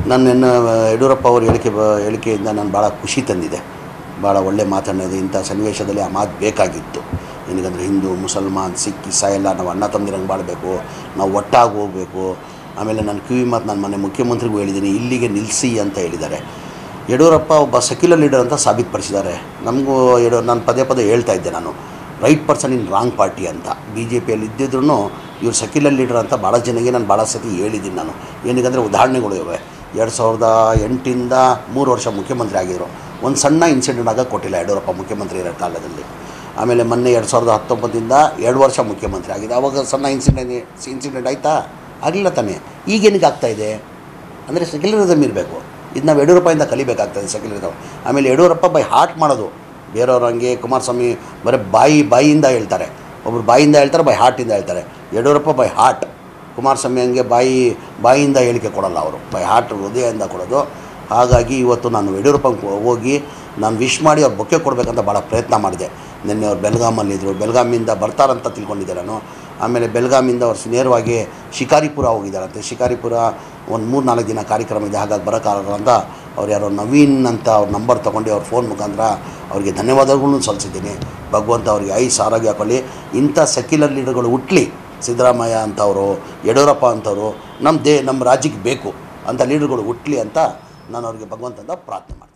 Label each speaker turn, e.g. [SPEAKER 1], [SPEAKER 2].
[SPEAKER 1] ನನ್ನ ಯಡಿಯೂರಪ್ಪ ಅವ್ರ ಹೇಳಿಕೆ ಬ- ಹೇಳಿಕೆಯಿಂದ ನಾನು ಭಾಳ ಖುಷಿ ತಂದಿದೆ ಭಾಳ ಒಳ್ಳೆ ಮಾತನ್ನೋದು ಇಂಥ ಸನ್ನಿವೇಶದಲ್ಲಿ ಆ ಮಾತು ಬೇಕಾಗಿತ್ತು ಏನಕ್ಕಂದರೆ ಹಿಂದೂ ಮುಸಲ್ಮಾನ್ ಸಿಖ್ ಇಸಾ ಎಲ್ಲ ನಾವು ಅಣ್ಣ ತಮ್ಮದಿರಂಗೆ ಬಾಳಬೇಕು ನಾವು ಒಟ್ಟಾಗಿ ಹೋಗಬೇಕು ಆಮೇಲೆ ನಾನು ಕಿವಿ ಮಾತು ನಾನು ಮೊನ್ನೆ ಮುಖ್ಯಮಂತ್ರಿಗೂ ಹೇಳಿದ್ದೀನಿ ಇಲ್ಲಿಗೆ ನಿಲ್ಲಿಸಿ ಅಂತ ಹೇಳಿದ್ದಾರೆ ಯಡಿಯೂರಪ್ಪ ಒಬ್ಬ ಸೆಕ್ಯುಲರ್ ಲೀಡರ್ ಅಂತ ಸಾಬೀತುಪಡಿಸಿದ್ದಾರೆ ನಮಗೂ ಯಡಿಯೂ ನಾನು ಪದೇ ಪದೇ ಹೇಳ್ತಾ ಇದ್ದೆ ನಾನು right person in wrong party ಅಂತ ಬಿ ಜೆ ಪಿಯಲ್ಲಿ ಇದ್ದಿದ್ರು ಇವ್ರು ಸೆಕ್ಯುಲರ್ ಲೀಡರ್ ಅಂತ ಭಾಳ ಜನಕ್ಕೆ ನಾನು ಭಾಳ ಸತಿ ಹೇಳಿದ್ದೀನಿ ನಾನು ಏನಕ್ಕಂದರೆ ಉದಾಹರಣೆಗಳು ಇವೆ ಎರಡು ಸಾವಿರದ ಎಂಟಿಂದ ಮೂರು ವರ್ಷ ಮುಖ್ಯಮಂತ್ರಿ ಆಗಿದ್ದರು ಒಂದು ಸಣ್ಣ ಇನ್ಸಿಡೆಂಟ್ ಆಗ ಕೊಟ್ಟಿಲ್ಲ ಯಡಿಯೂರಪ್ಪ ಮುಖ್ಯಮಂತ್ರಿ ಇರೋ ಕಾಲದಲ್ಲಿ ಆಮೇಲೆ ಮೊನ್ನೆ ಎರಡು ಸಾವಿರದ ಹತ್ತೊಂಬತ್ತರಿಂದ ಎರಡು ವರ್ಷ ಮುಖ್ಯಮಂತ್ರಿ ಆಗಿದೆ ಆವಾಗ ಸಣ್ಣ ಇನ್ಸಿಡೆಂಟ್ ಇನ್ಸಿಡೆಂಟ್ ಆಯಿತಾ ಆಗಲಿಲ್ಲ ತಾನೇ ಈಗೇನಿಗೆ ಆಗ್ತಾಯಿದೆ ಅಂದರೆ ಸೆಕ್ಯುಲರಿಸಮ್ ಇರಬೇಕು ಇದು ನಾವು ಯಡಿಯೂರಪ್ಪಯಿಂದ ಕಲಿಬೇಕಾಗ್ತದೆ ಸೆಕ್ಯುಲರಿಸಮ್ ಆಮೇಲೆ ಯಡಿಯೂರಪ್ಪ ಬೈ ಹಾರ್ಟ್ ಮಾಡೋದು ಬೇರೆಯವ್ರು ಹಂಗೆ ಕುಮಾರಸ್ವಾಮಿ ಬರೀ ಬಾಯಿ ಬಾಯಿಯಿಂದ ಹೇಳ್ತಾರೆ ಒಬ್ರು ಬಾಯಿಂದ ಹೇಳ್ತಾರೆ ಬೈ ಹಾರ್ಟಿಂದ ಹೇಳ್ತಾರೆ ಯಡಿಯೂರಪ್ಪ ಬೈ ಹಾರ್ಟ್ ಕುಮಾರಸ್ವಾಮಿ ಹಂಗೆ ಬಾಯಿ ಬಾಯಿಯಿಂದ ಹೇಳಿಕೆ ಕೊಡಲ್ಲ ಅವರು ಬೈ ಹಾರ್ಟ್ ಹೃದಯದಿಂದ ಕೊಡೋದು ಹಾಗಾಗಿ ಇವತ್ತು ನಾನು ಯಡಿಯೂರಪ್ಪಂಗೆ ಹೋಗಿ ನಾನು ವಿಶ್ ಮಾಡಿ ಅವ್ರು ಬೊಕ್ಕೆ ಕೊಡಬೇಕಂತ ಭಾಳ ಪ್ರಯತ್ನ ಮಾಡಿದೆ ನಿನ್ನೆ ಅವ್ರು ಬೆಲ್ಗಾಮಲ್ಲಿದ್ದರು ಬೆಲ್ಗಾಮಿಂದ ಬರ್ತಾರಂತ ತಿಳ್ಕೊಂಡಿದ್ದೆ ನಾನು ಆಮೇಲೆ ಬೆಲ್ಗಾಮಿಂದ ಅವ್ರು ನೇರವಾಗಿ ಶಿಕಾರಿಪುರ ಹೋಗಿದ್ದಾರಂತೆ ಶಿಕಾರಿಪುರ ಒಂದು ಮೂರು ನಾಲ್ಕು ದಿನ ಕಾರ್ಯಕ್ರಮ ಇದೆ ಹಾಗಾಗಿ ಬರೋಕ್ಕಾಗಲ್ಲ ಅಂತ ಅವ್ರು ಯಾರೋ ನವೀನ್ ಅಂತ ಅವ್ರ ನಂಬರ್ ತೊಗೊಂಡು ಅವ್ರ ಫೋನ್ ಮುಖಾಂತರ ಅವ್ರಿಗೆ ಧನ್ಯವಾದಗಳನ್ನು ಸಲ್ಲಿಸಿದ್ದೀನಿ ಭಗವಂತ ಅವ್ರಿಗೆ ಐಸ್ ಆರೋಗ್ಯ ಹಾಕೊಳ್ಳಿ ಇಂಥ ಸೆಕ್ಯುಲರ್ ಲೀಡರ್ಗಳು ಹುಟ್ಟಲಿ ಸಿದ್ದರಾಮಯ್ಯ ಅಂತವರು ಯಡಿಯೂರಪ್ಪ ಅಂತವರು ನಮ್ಮ ದೇ ನಮ್ಮ ರಾಜ್ಯಕ್ಕೆ ಬೇಕು ಅಂಥ ಲೀಡರ್ಗಳು ಹುಟ್ಟಲಿ ಅಂತ ನಾನು ಅವ್ರಿಗೆ ಭಗವಂತಂದ ಪ್ರಾರ್ಥನೆ ಮಾಡ್ತೀನಿ